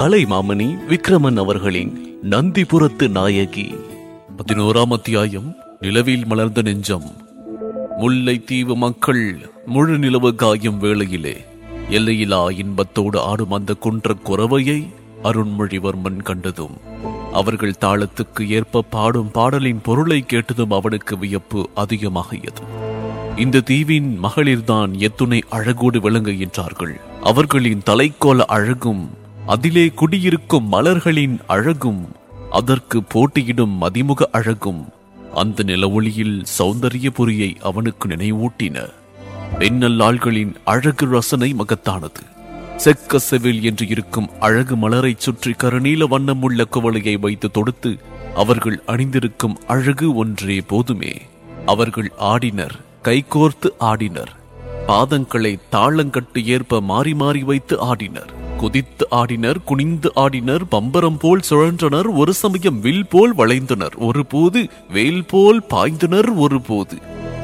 கலைமாமணி விக்ரமன் அவர்களின் நந்திபுரத்து நாயகி பதினோராம் அத்தியாயம் நிலவில் மலர்ந்த நெஞ்சம் முல்லைத்தீவு மக்கள் முழு நிலவு காயும் வேளையிலே எல்லையிலா இன்பத்தோடு ஆடும் அந்த குன்ற குறவையை அருண்மொழிவர்மன் கண்டதும் அவர்கள் தாளத்துக்கு ஏற்ப பாடும் பாடலின் பொருளை கேட்டதும் அவனுக்கு வியப்பு அதிகமாகியது இந்த தீவின் மகளிர்தான் எத்துணை அழகோடு விளங்குகின்றார்கள் அவர்களின் தலைக்கோல அழகும் அதிலே குடியிருக்கும் மலர்களின் அழகும் அதற்கு போட்டியிடும் மதிமுக அழகும் அந்த நிலவொளியில் சௌந்தரியபுரியை அவனுக்கு நினைவூட்டின பெண்ணல்லாள்களின் அழகு ரசனை மகத்தானது செக்க செவில் என்று இருக்கும் அழகு மலரைச் சுற்றி கருநீல வண்ணமுள்ள குவளையை வைத்து தொடுத்து அவர்கள் அணிந்திருக்கும் அழகு ஒன்றே போதுமே அவர்கள் ஆடினர் கைகோர்த்து ஆடினர் பாதங்களை தாளங்கட்டு ஏற்ப மாறி மாறி வைத்து ஆடினர் குதித்து ஆடினர் குனிந்து ஆடினர் பம்பரம் போல் சுழன்றனர் ஒரு சமயம் வில் போல் வளைந்தனர் ஒரு போது வேல் போல் பாய்ந்தனர் ஒரு போது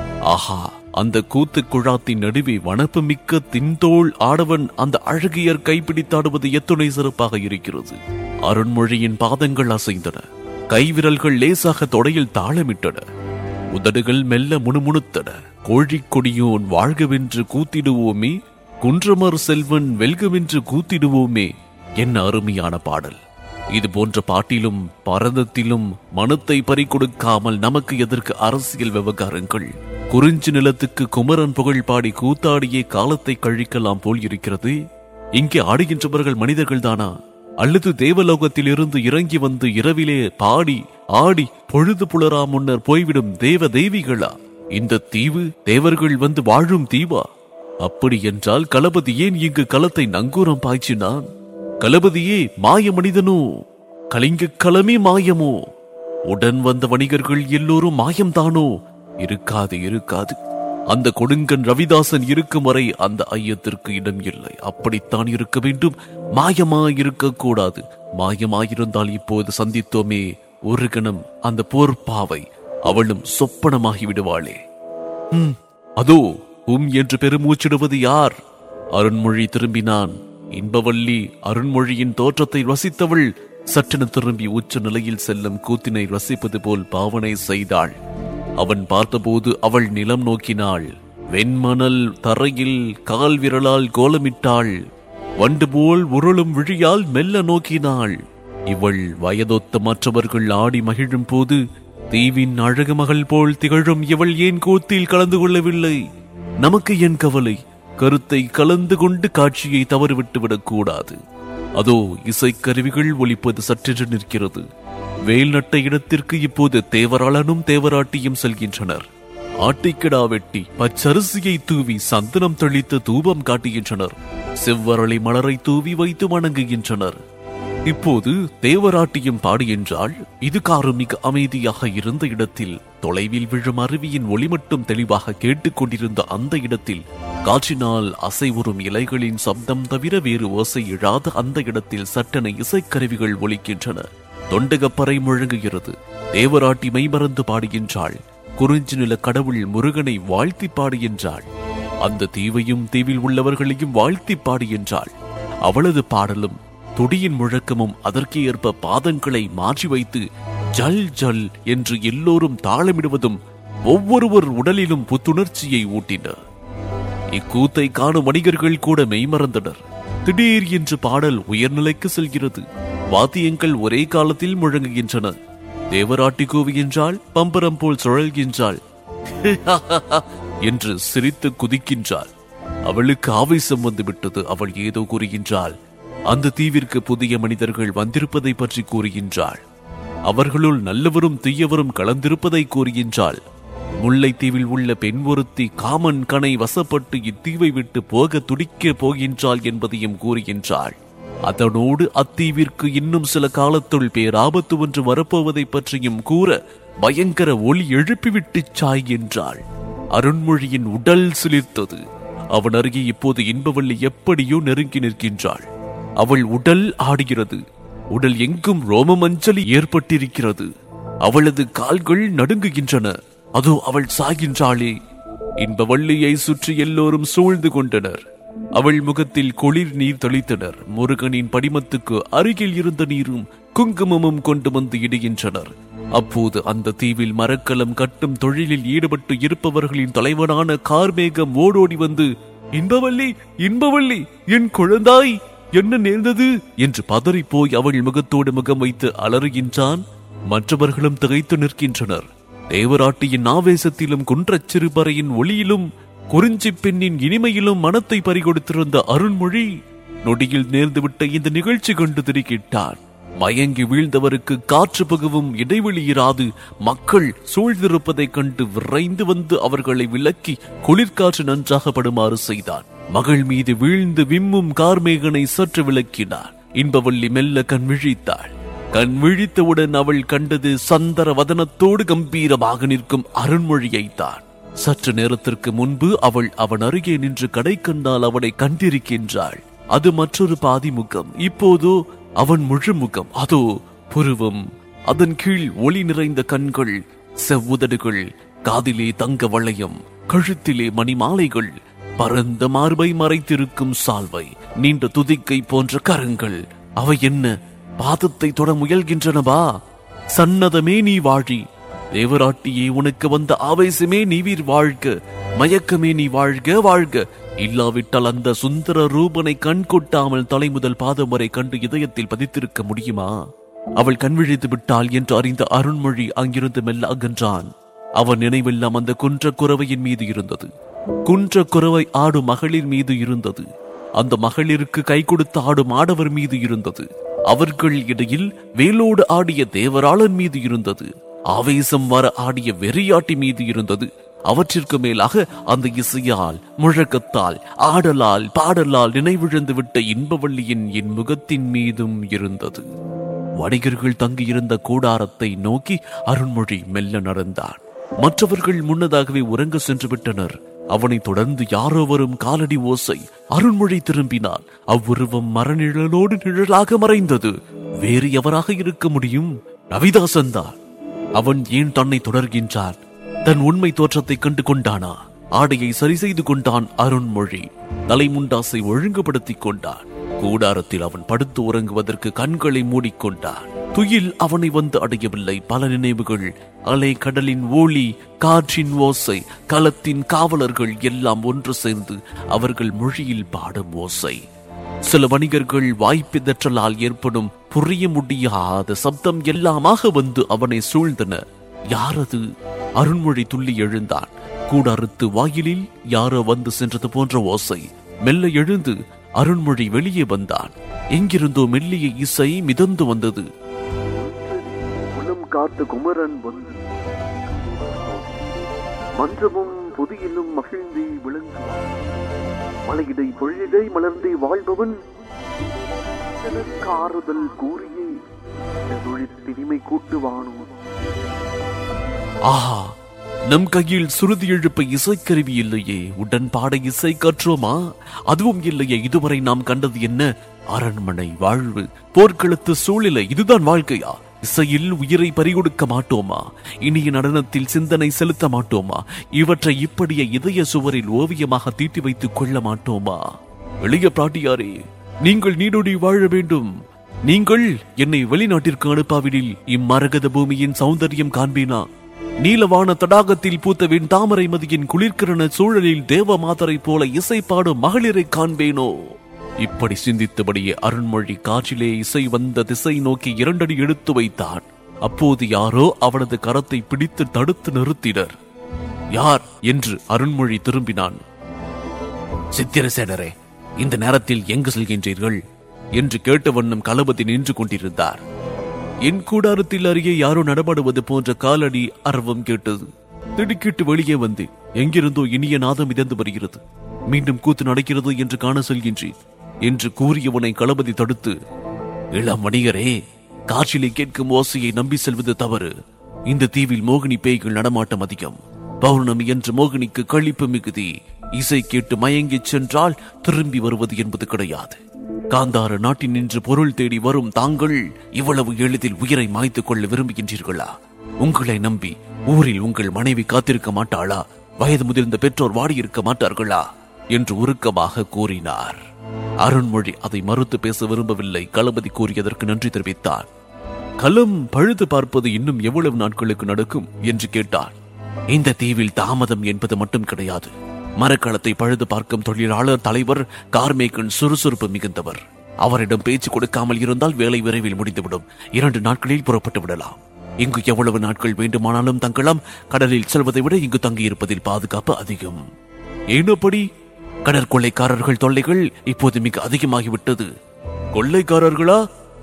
ஆஹா அந்த கூத்து குழாத்தின் நடுவே வனப்பு மிக்க தின்தோள் ஆடவன் அந்த அழகியர் கைப்பிடித்தாடுவது எத்துணை சிறப்பாக இருக்கிறது அருண்மொழியின் பாதங்கள் அசைந்தன கைவிரல்கள் லேசாக தொடையில் தாளமிட்டன உதடுகள் மெல்ல முணுமுணுத்தன கோழிக்கொடியோன் வாழ்கவென்று கூத்திடுவோமே குன்றமர் செல்வன் வெல்கவென்று கூத்திடுவோமே என்ன அருமையான பாடல் இது போன்ற பாட்டிலும் பரதத்திலும் மனத்தை பறிகொடுக்காமல் நமக்கு எதற்கு அரசியல் விவகாரங்கள் குறிஞ்சி நிலத்துக்கு குமரன் புகழ் பாடி கூத்தாடியே காலத்தை கழிக்கலாம் போல் இருக்கிறது இங்கே ஆடுகின்றவர்கள் மனிதர்கள் தானா அல்லது தேவலோகத்தில் இருந்து இறங்கி வந்து இரவிலே பாடி ஆடி பொழுது புலரா முன்னர் போய்விடும் தேவ தெய்விகளா இந்த தீவு தேவர்கள் வந்து வாழும் தீவா அப்படி என்றால் களபதி ஏன் இங்கு களத்தை நங்கூரம் பாய்ச்சினான் களபதியே மாய மனிதனோ கலிங்க களமே மாயமோ உடன் வந்த வணிகர்கள் எல்லோரும் மாயம்தானோ இருக்காது இருக்காது அந்த கொடுங்கன் ரவிதாசன் இருக்கும் வரை அந்த ஐயத்திற்கு இடம் இல்லை அப்படித்தான் இருக்க வேண்டும் மாயமாய் இருக்கக்கூடாது மாயமாயிருந்தால் இப்போது சந்தித்தோமே ஒரு கணம் அந்த போர்ப்பாவை அவளும் சொப்பனமாகி விடுவாளே "ம், அதோ உம் என்று பெருமூச்சிடுவது யார் அருண்மொழி திரும்பினான் இன்பவள்ளி அருண்மொழியின் தோற்றத்தை ரசித்தவள் சற்றென திரும்பி உச்ச நிலையில் செல்லும் கூத்தினை ரசிப்பது போல் பாவனை செய்தாள் அவன் பார்த்தபோது அவள் நிலம் நோக்கினாள் வெண்மணல் தரையில் கால் விரலால் கோலமிட்டாள் வண்டு போல் உருளும் விழியால் மெல்ல நோக்கினாள் இவள் வயதொத்த மற்றவர்கள் ஆடி மகிழும் போது தீவின் அழகு மகள் போல் திகழும் இவள் ஏன் கூத்தில் கலந்து கொள்ளவில்லை நமக்கு என் கவலை கருத்தை கலந்து கொண்டு காட்சியை தவறுவிட்டு விடக்கூடாது அதோ இசைக்கருவிகள் ஒலிப்பது சற்றென்று நிற்கிறது வேல் நட்ட இடத்திற்கு இப்போது தேவராளனும் தேவராட்டியும் செல்கின்றனர் ஆட்டிக்கிடா வெட்டி பச்சரிசியை தூவி சந்தனம் தெளித்து தூபம் காட்டுகின்றனர் செவ்வரளி மலரை தூவி வைத்து வணங்குகின்றனர் இப்போது தேவராட்டியும் பாடுகின்றாள் இது காரும் மிக அமைதியாக இருந்த இடத்தில் தொலைவில் விழும் அருவியின் ஒளி மட்டும் தெளிவாக கேட்டுக்கொண்டிருந்த அந்த இடத்தில் காற்றினால் அசைவுறும் இலைகளின் சப்தம் தவிர வேறு ஓசை இழாத அந்த இடத்தில் சட்டென இசைக்கருவிகள் ஒலிக்கின்றன தொண்டகப்பறை முழங்குகிறது தேவராட்டி மெய்மறந்து பாடுகின்றாள் குறிஞ்சி நில கடவுள் முருகனை வாழ்த்தி பாடுகின்றாள் அந்த தீவையும் தீவில் உள்ளவர்களையும் வாழ்த்தி பாடுகின்றாள் அவளது பாடலும் துடியின் முழக்கமும் அதற்கு ஏற்ப பாதங்களை மாற்றி வைத்து ஜல் ஜல் என்று எல்லோரும் தாளமிடுவதும் ஒவ்வொருவர் உடலிலும் புத்துணர்ச்சியை ஊட்டின இக்கூத்தை காணும் வணிகர்கள் கூட மெய்மறந்தனர் திடீர் என்று பாடல் உயர்நிலைக்கு செல்கிறது வாத்தியங்கள் ஒரே காலத்தில் முழங்குகின்றன தேவராட்டி கூவுகின்றாள் பம்பரம் போல் சுழல்கின்றாள் என்று சிரித்து குதிக்கின்றாள் அவளுக்கு ஆவேசம் வந்துவிட்டது அவள் ஏதோ கூறுகின்றாள் அந்த தீவிற்கு புதிய மனிதர்கள் வந்திருப்பதை பற்றி கூறுகின்றாள் அவர்களுள் நல்லவரும் தீயவரும் கலந்திருப்பதை கூறுகின்றாள் முல்லைத்தீவில் உள்ள பெண் ஒருத்தி காமன் கனை வசப்பட்டு இத்தீவை விட்டு போக துடிக்க போகின்றாள் என்பதையும் கூறுகின்றாள் அதனோடு அத்தீவிற்கு இன்னும் சில காலத்துள் பேராபத்து ஒன்று வரப்போவதை பற்றியும் கூற பயங்கர ஒளி எழுப்பிவிட்டு சாய்கின்றாள் அருண்மொழியின் உடல் சிலிர்த்தது அவன் அருகே இப்போது இன்பவள்ளி எப்படியோ நெருங்கி நிற்கின்றாள் அவள் உடல் ஆடுகிறது உடல் எங்கும் ரோமமஞ்சலி ஏற்பட்டிருக்கிறது அவளது கால்கள் நடுங்குகின்றன அதோ அவள் சாகின்றாளே இன்பவள்ளியை சுற்றி எல்லோரும் சூழ்ந்து கொண்டனர் அவள் முகத்தில் குளிர் நீர் தெளித்தனர் முருகனின் படிமத்துக்கு அருகில் இருந்த நீரும் குங்குமமும் கொண்டு வந்து இடுகின்றனர் அப்போது அந்த தீவில் மரக்கலம் கட்டும் தொழிலில் ஈடுபட்டு இருப்பவர்களின் தலைவனான கார்மேகம் ஓடோடி வந்து இன்பவல்லி இன்பவல்லி என் குழந்தாய் என்ன நேர்ந்தது என்று பதறிப் போய் அவள் முகத்தோடு முகம் வைத்து அலறுகின்றான் மற்றவர்களும் திகைத்து நிற்கின்றனர் தேவராட்டியின் ஆவேசத்திலும் குன்றச் சிறுபறையின் ஒளியிலும் குறிஞ்சி பெண்ணின் இனிமையிலும் மனத்தை பறிகொடுத்திருந்த அருண்மொழி நொடியில் நேர்ந்துவிட்ட இந்த நிகழ்ச்சி கண்டு திடுக்கிட்டான் மயங்கி வீழ்ந்தவருக்கு காற்று பகுவும் இடைவெளி இராது மக்கள் சூழ்ந்திருப்பதைக் கண்டு விரைந்து வந்து அவர்களை விலக்கி குளிர்காற்று நன்றாக படுமாறு செய்தான் மகள் மீது வீழ்ந்து விம்மும் கார்மேகனை சற்று விளக்கினார் இன்பவள்ளி மெல்ல கண் விழித்தாள் கண் விழித்தவுடன் அவள் கண்டது சந்தர வதனத்தோடு கம்பீரமாக நிற்கும் அருண்மொழியைத்தான் சற்று நேரத்திற்கு முன்பு அவள் அவன் அருகே நின்று கடை கண்டால் அவனை கண்டிருக்கின்றாள் அது மற்றொரு பாதி முகம் இப்போதோ அவன் முழு முகம் அதோ புருவம் அதன் கீழ் ஒளி நிறைந்த கண்கள் செவ்வுதடுகள் காதிலே தங்க வளையம் கழுத்திலே மணிமாலைகள் பரந்த மார்பை மறைத்திருக்கும் சால்வை நீண்ட துதிக்கை போன்ற கரங்கள் அவை என்ன பாதத்தை தொட முயல்கின்றனவா சன்னதமே நீ வாழி தேவராட்டியே உனக்கு வந்த ஆவேசமே நீ வீர் வாழ்க மயக்கமே நீ வாழ்க வாழ்க இல்லாவிட்டால் அந்த சுந்தர ரூபனை கண் கொட்டாமல் தலை முதல் பாதம் வரை கண்டு இதயத்தில் பதித்திருக்க முடியுமா அவள் கண் விழித்து விட்டாள் என்று அறிந்த அருண்மொழி அங்கிருந்து மெல்ல அகன்றான் அவன் நினைவெல்லாம் அந்த குன்ற குறவையின் மீது இருந்தது குன்ற குறவை ஆடும் மகளிர் மீது இருந்தது அந்த மகளிருக்கு கை கொடுத்து ஆடும் ஆடவர் மீது இருந்தது அவர்கள் இடையில் வேலோடு ஆடிய தேவராளன் மீது இருந்தது ஆவேசம் வர ஆடிய வெறியாட்டி மீது இருந்தது அவற்றிற்கு மேலாக அந்த இசையால் முழக்கத்தால் ஆடலால் பாடலால் நினைவிழந்து விட்ட இன்பவள்ளியின் என் முகத்தின் மீதும் இருந்தது வணிகர்கள் தங்கியிருந்த கூடாரத்தை நோக்கி அருண்மொழி மெல்ல நடந்தான் மற்றவர்கள் முன்னதாகவே உறங்க சென்று விட்டனர் அவனை தொடர்ந்து யாரோ வரும் காலடி ஓசை அருண்மொழி திரும்பினான் அவ்வுருவம் மரநிழலோடு நிழலாக மறைந்தது வேறு எவராக இருக்க முடியும் ரவிதாசன் தான் அவன் ஏன் தன்னை தொடர்கின்றான் தன் உண்மை தோற்றத்தை கண்டு கொண்டானா ஆடையை சரி செய்து கொண்டான் அருண்மொழி தலைமுண்டாசை ஒழுங்குபடுத்திக் கொண்டான் கூடாரத்தில் அவன் படுத்து உறங்குவதற்கு கண்களை மூடிக்கொண்டான் துயில் அவனை வந்து அடையவில்லை பல நினைவுகள் அலை கடலின் ஒளி காற்றின் ஓசை களத்தின் காவலர்கள் எல்லாம் ஒன்று சேர்ந்து அவர்கள் மொழியில் பாடும் ஓசை சில வணிகர்கள் வாய்ப்பிதற்றலால் ஏற்படும் புரிய முடியாத சப்தம் எல்லாமாக வந்து அவனை சூழ்ந்தன யாரது அருண்மொழி துள்ளி எழுந்தான் கூடாரத்து வாயிலில் யாரோ வந்து சென்றது போன்ற ஓசை மெல்ல எழுந்து அருண்மொழி வெளியே வந்தான் எங்கிருந்தோ மெல்லிய இசை மிதந்து வந்தது குலம் காத்த குமரன் வந்து மன்றமும் புதியிலும் மகிழ்ந்தி விளங்குவான் மலையிடை பொழிலை மலர்ந்தே வாழ்பவன் ஆறுதல் கூறியே தினிமை கூட்டுவானோ ஆஹா நம் கையில் சுருதி எழுப்ப இசைக்கருவி இல்லையே உடன் பாட இசை கற்றோமா அதுவும் இல்லையே இதுவரை நாம் கண்டது என்ன அரண்மனை வாழ்வு போர்க்களத்து சூழ்நிலை இதுதான் வாழ்க்கையா இசையில் உயிரை பறிகொடுக்க மாட்டோமா இனிய நடனத்தில் சிந்தனை செலுத்த மாட்டோமா இவற்றை இப்படியே இதய சுவரில் ஓவியமாக தீட்டி வைத்துக் கொள்ள மாட்டோமா எளிய பிராட்டியாரே நீங்கள் நீடோடி வாழ வேண்டும் நீங்கள் என்னை வெளிநாட்டிற்கு அனுப்பாவிடில் இம்மரகத பூமியின் சௌந்தரியம் காண்பேனா நீலவான தடாகத்தில் பூத்தவின் தாமரை மதியின் குளிர்கிரண சூழலில் தேவ மாதரை போல இசை பாடும் மகளிரை காண்பேனோ இப்படி சிந்தித்தபடியே அருண்மொழி காற்றிலே இசை வந்த திசை நோக்கி இரண்டடி எடுத்து வைத்தான் அப்போது யாரோ அவனது கரத்தை பிடித்து தடுத்து நிறுத்தினர் யார் என்று அருண்மொழி திரும்பினான் சித்திரசேனரே இந்த நேரத்தில் எங்கு செல்கின்றீர்கள் என்று கேட்ட வண்ணம் களபதி நின்று கொண்டிருந்தார் என் கூடாரத்தில் அருகே யாரோ நடமாடுவது போன்ற காலடி அரவம் கேட்டது திடுக்கிட்டு வெளியே வந்து எங்கிருந்தோ இனிய நாதம் மிதந்து வருகிறது மீண்டும் கூத்து நடக்கிறது என்று காண செல்கின்றேன் என்று கூறியவனை களபதி தடுத்து இளம் வணிகரே காற்றிலே கேட்கும் ஓசையை நம்பி செல்வது தவறு இந்த தீவில் மோகினி பேய்கள் நடமாட்டம் அதிகம் பௌர்ணமி என்று மோகினிக்கு கழிப்பு மிகுதி இசை கேட்டு மயங்கிச் சென்றால் திரும்பி வருவது என்பது கிடையாது காந்தார நாட்டில் நின்று பொருள் தேடி வரும் தாங்கள் இவ்வளவு எளிதில் உயிரை மாய்த்துக் கொள்ள விரும்புகின்றீர்களா உங்களை நம்பி ஊரில் உங்கள் மனைவி காத்திருக்க மாட்டாளா வயது முதிர்ந்த பெற்றோர் வாடியிருக்க மாட்டார்களா என்று உருக்கமாக கூறினார் அருண்மொழி அதை மறுத்து பேச விரும்பவில்லை களபதி கூறியதற்கு நன்றி தெரிவித்தார் களம் பழுது பார்ப்பது இன்னும் எவ்வளவு நாட்களுக்கு நடக்கும் என்று கேட்டார் இந்த தீவில் தாமதம் என்பது மட்டும் கிடையாது மரக்களத்தை பழுது பார்க்கும் தொழிலாளர் தலைவர் கார்மேகன் சுறுசுறுப்பு மிகுந்தவர் அவரிடம் பேச்சு கொடுக்காமல் இருந்தால் வேலை விரைவில் முடிந்துவிடும் இரண்டு நாட்களில் புறப்பட்டு விடலாம் இங்கு எவ்வளவு நாட்கள் வேண்டுமானாலும் தங்கலாம் கடலில் செல்வதை விட இங்கு தங்கியிருப்பதில் பாதுகாப்பு அதிகம் ஏனப்படி கடற்கொள்ளைக்காரர்கள் தொல்லைகள் இப்போது மிக அதிகமாகிவிட்டது கொள்ளைக்காரர்களா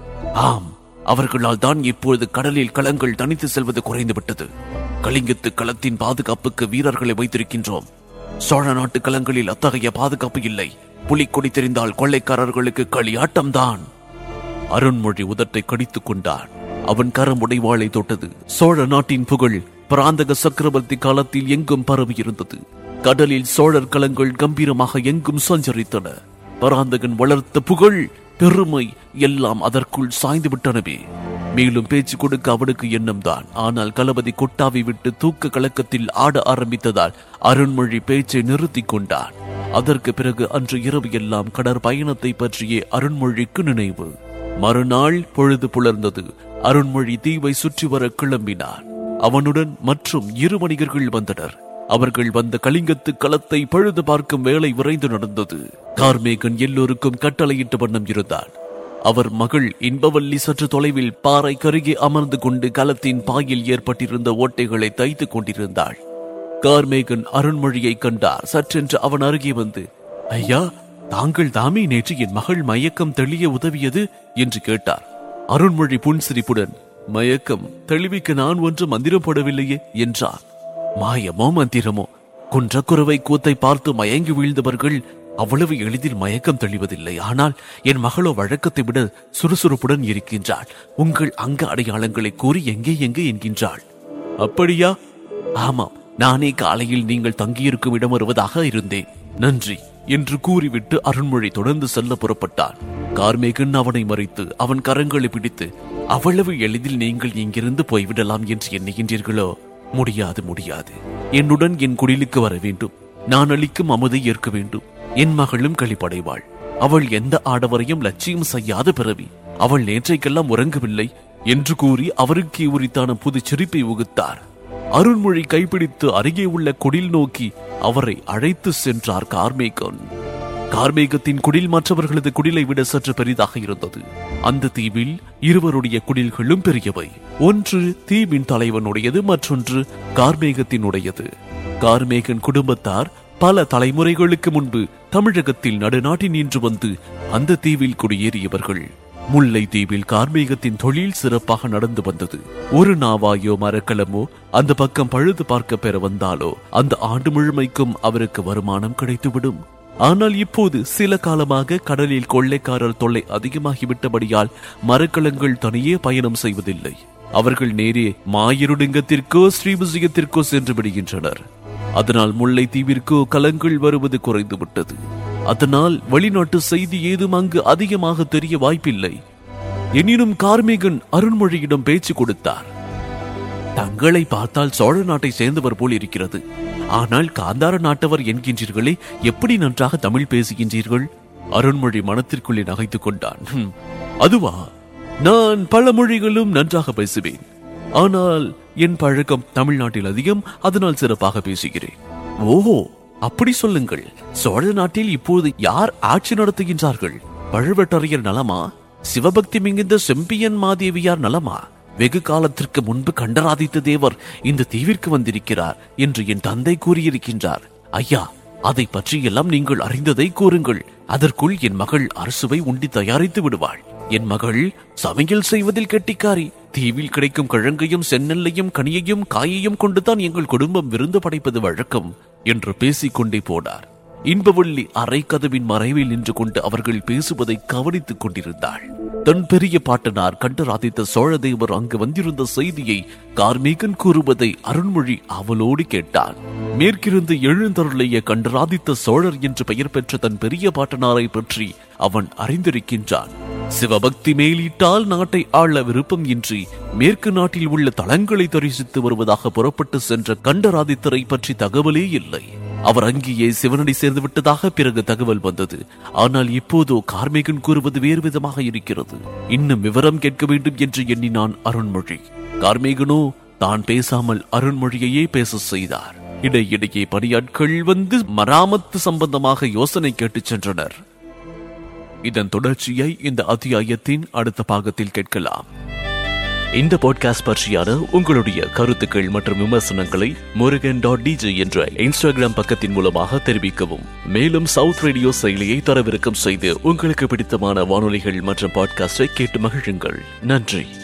ஆம் அவர்களால் தான் இப்பொழுது கடலில் களங்கள் தனித்து செல்வது குறைந்து விட்டது கலிங்கத்து களத்தின் பாதுகாப்புக்கு வீரர்களை வைத்திருக்கின்றோம் சோழ நாட்டு களங்களில் அத்தகைய பாதுகாப்பு இல்லை புலிக்கொடி தெரிந்தால் கொள்ளைக்காரர்களுக்கு களியாட்டம்தான் அருண்மொழி உதட்டை கடித்துக் கொண்டான் அவன் கரம் உடைவாளை தொட்டது சோழ நாட்டின் புகழ் பராந்தக சக்கரவர்த்தி காலத்தில் எங்கும் பரவி இருந்தது கடலில் சோழர் கலங்கள் கம்பீரமாக எங்கும் சஞ்சரித்தன பராந்தகன் வளர்த்த புகழ் பெருமை எல்லாம் அதற்குள் சாய்ந்து விட்டனவே மேலும் பேச்சு கொடுக்க அவனுக்கு எண்ணம்தான் ஆனால் களபதி கொட்டாவை விட்டு தூக்க கலக்கத்தில் ஆட ஆரம்பித்ததால் அருண்மொழி பேச்சை நிறுத்திக் கொண்டான் அதற்கு பிறகு அன்று இரவு எல்லாம் கடற்பயணத்தை பற்றியே அருண்மொழிக்கு நினைவு மறுநாள் பொழுது புலர்ந்தது அருண்மொழி தீவை சுற்றி வர கிளம்பினான் அவனுடன் மற்றும் இரு வணிகர்கள் வந்தனர் அவர்கள் வந்த கலிங்கத்து களத்தை பழுது பார்க்கும் வேலை விரைந்து நடந்தது கார்மேகன் எல்லோருக்கும் கட்டளையிட்ட வண்ணம் இருந்தான் அவர் மகள் இன்பவல்லி சற்று தொலைவில் பாறை கருகே அமர்ந்து கொண்டு களத்தின் பாயில் ஏற்பட்டிருந்த ஓட்டைகளை தைத்துக் கொண்டிருந்தாள் கார்மேகன் அருண்மொழியை கண்டார் சற்றென்று அவன் அருகே வந்து ஐயா தாங்கள் தாமே நேற்று என் மகள் மயக்கம் தெளிய உதவியது என்று கேட்டார் அருண்மொழி புன்சிரிப்புடன் மயக்கம் தெளிவிக்க நான் ஒன்று மந்திரம் போடவில்லையே என்றார் மாயமோ மந்திரமோ குன்றக்குறவை கூத்தை பார்த்து மயங்கி வீழ்ந்தவர்கள் அவ்வளவு எளிதில் மயக்கம் தெளிவதில்லை ஆனால் என் மகளோ வழக்கத்தை விட சுறுசுறுப்புடன் இருக்கின்றாள் உங்கள் அங்க அடையாளங்களை கூறி எங்கே எங்கே என்கின்றாள் அப்படியா ஆமாம் நானே காலையில் நீங்கள் தங்கியிருக்கும் இடம் வருவதாக இருந்தேன் நன்றி என்று கூறிவிட்டு அருண்மொழி தொடர்ந்து செல்ல புறப்பட்டான் கார்மேகன் அவனை மறைத்து அவன் கரங்களை பிடித்து அவ்வளவு எளிதில் நீங்கள் இங்கிருந்து போய்விடலாம் என்று எண்ணுகின்றீர்களோ முடியாது முடியாது என்னுடன் என் குடிலுக்கு வர வேண்டும் நான் அளிக்கும் அமுதை ஏற்க வேண்டும் என் மகளும் கழிப்படைவாள் அவள் எந்த ஆடவரையும் லட்சியம் செய்யாத பிறவி அவள் நேற்றைக்கெல்லாம் உறங்கவில்லை என்று கூறி அவருக்கு உரித்தான புது சிரிப்பை உகுத்தார் அருண்மொழி கைப்பிடித்து அருகே உள்ள குடில் நோக்கி அவரை அழைத்து சென்றார் கார்மேகன் கார்மேகத்தின் குடில் மற்றவர்களது குடிலை விட சற்று பெரிதாக இருந்தது அந்த தீவில் இருவருடைய குடில்களும் பெரியவை ஒன்று தீவின் தலைவனுடையது மற்றொன்று கார்மேகத்தினுடையது கார்மேகன் குடும்பத்தார் பல தலைமுறைகளுக்கு முன்பு தமிழகத்தில் நடுநாட்டில் நின்று வந்து அந்த தீவில் குடியேறியவர்கள் முல்லை தீவில் கார்மேகத்தின் தொழில் சிறப்பாக நடந்து வந்தது ஒரு நாவாயோ மரக்கலமோ அந்த பக்கம் பழுது பார்க்க பெற வந்தாலோ அந்த ஆண்டு முழுமைக்கும் அவருக்கு வருமானம் கிடைத்துவிடும் ஆனால் இப்போது சில காலமாக கடலில் கொள்ளைக்காரர் தொல்லை அதிகமாகிவிட்டபடியால் மரக்கலங்கள் தனியே பயணம் செய்வதில்லை அவர்கள் நேரே மாயிருடுங்கத்திற்கோ ஸ்ரீவிஜயத்திற்கோ சென்று விடுகின்றனர் அதனால் முல்லை தீவிற்கோ கலங்கள் வருவது குறைந்து விட்டது அதனால் வெளிநாட்டு செய்தி ஏதும் அங்கு அதிகமாக தெரிய வாய்ப்பில்லை எனினும் கார்மேகன் அருண்மொழியிடம் பேச்சு கொடுத்தார் தங்களை பார்த்தால் சோழ நாட்டை சேர்ந்தவர் போல் இருக்கிறது ஆனால் காந்தார நாட்டவர் என்கின்றீர்களே எப்படி நன்றாக தமிழ் பேசுகின்றீர்கள் அருண்மொழி மனத்திற்குள்ளே நகைத்துக் கொண்டான் "ஹம், அதுவா நான் பல மொழிகளும் நன்றாக பேசுவேன் ஆனால் என் பழக்கம் தமிழ்நாட்டில் அதிகம் அதனால் சிறப்பாக பேசுகிறேன் ஓஹோ அப்படி சொல்லுங்கள் சோழ நாட்டில் இப்போது யார் ஆட்சி நடத்துகின்றார்கள் பழுவேட்டரையர் நலமா சிவபக்தி மிகுந்த செம்பியன் மாதேவியார் நலமா வெகு காலத்திற்கு முன்பு கண்டராதித்த தேவர் இந்த தீவிற்கு வந்திருக்கிறார் என்று என் தந்தை கூறியிருக்கின்றார் ஐயா அதை பற்றியெல்லாம் நீங்கள் அறிந்ததை கூறுங்கள் அதற்குள் என் மகள் அரசுவை உண்டி தயாரித்து விடுவாள் என் மகள் சமையல் செய்வதில் கெட்டிக்காரி தீவில் கிடைக்கும் கிழங்கையும் செந்நெல்லையும் கனியையும் காயையும் கொண்டுதான் எங்கள் குடும்பம் விருந்து படைப்பது வழக்கம் என்று பேசிக் கொண்டே போனார் இன்பவள்ளி அரை கதவின் மறைவில் நின்று கொண்டு அவர்கள் பேசுவதை கவனித்துக் கொண்டிருந்தாள் தன் பெரிய பாட்டனார் கண்டராதித்த சோழதேவர் அங்கு வந்திருந்த செய்தியை கார்மேகன் கூறுவதை அருண்மொழி அவளோடு கேட்டான் மேற்கிருந்து எழுந்தருளைய கண்டராதித்த சோழர் என்று பெயர் பெற்ற தன் பெரிய பாட்டனாரை பற்றி அவன் அறிந்திருக்கின்றான் சிவபக்தி மேலிட்டால் நாட்டை ஆள விருப்பம் இன்றி மேற்கு நாட்டில் உள்ள தலங்களை தரிசித்து வருவதாக புறப்பட்டு சென்ற கண்டராதித்தரை பற்றி தகவலே இல்லை அவர் அங்கேயே சிவனடி சேர்ந்து விட்டதாக பிறகு தகவல் வந்தது ஆனால் இப்போதோ கார்மேகன் கூறுவது வேறு விதமாக இருக்கிறது இன்னும் விவரம் கேட்க வேண்டும் என்று எண்ணினான் அருண்மொழி கார்மேகனோ தான் பேசாமல் அருண்மொழியையே பேச செய்தார் இடையிடையே பணியாட்கள் வந்து மராமத்து சம்பந்தமாக யோசனை கேட்டுச் சென்றனர் இதன் தொடர்ச்சியை இந்த அத்தியாயத்தின் அடுத்த பாகத்தில் கேட்கலாம் இந்த பாட்காஸ்ட் பற்றியான உங்களுடைய கருத்துக்கள் மற்றும் விமர்சனங்களை முருகன் டாட் டிஜே என்ற இன்ஸ்டாகிராம் பக்கத்தின் மூலமாக தெரிவிக்கவும் மேலும் சவுத் ரேடியோ செயலியை தரவிறக்கம் செய்து உங்களுக்கு பிடித்தமான வானொலிகள் மற்றும் பாட்காஸ்டை கேட்டு மகிழுங்கள் நன்றி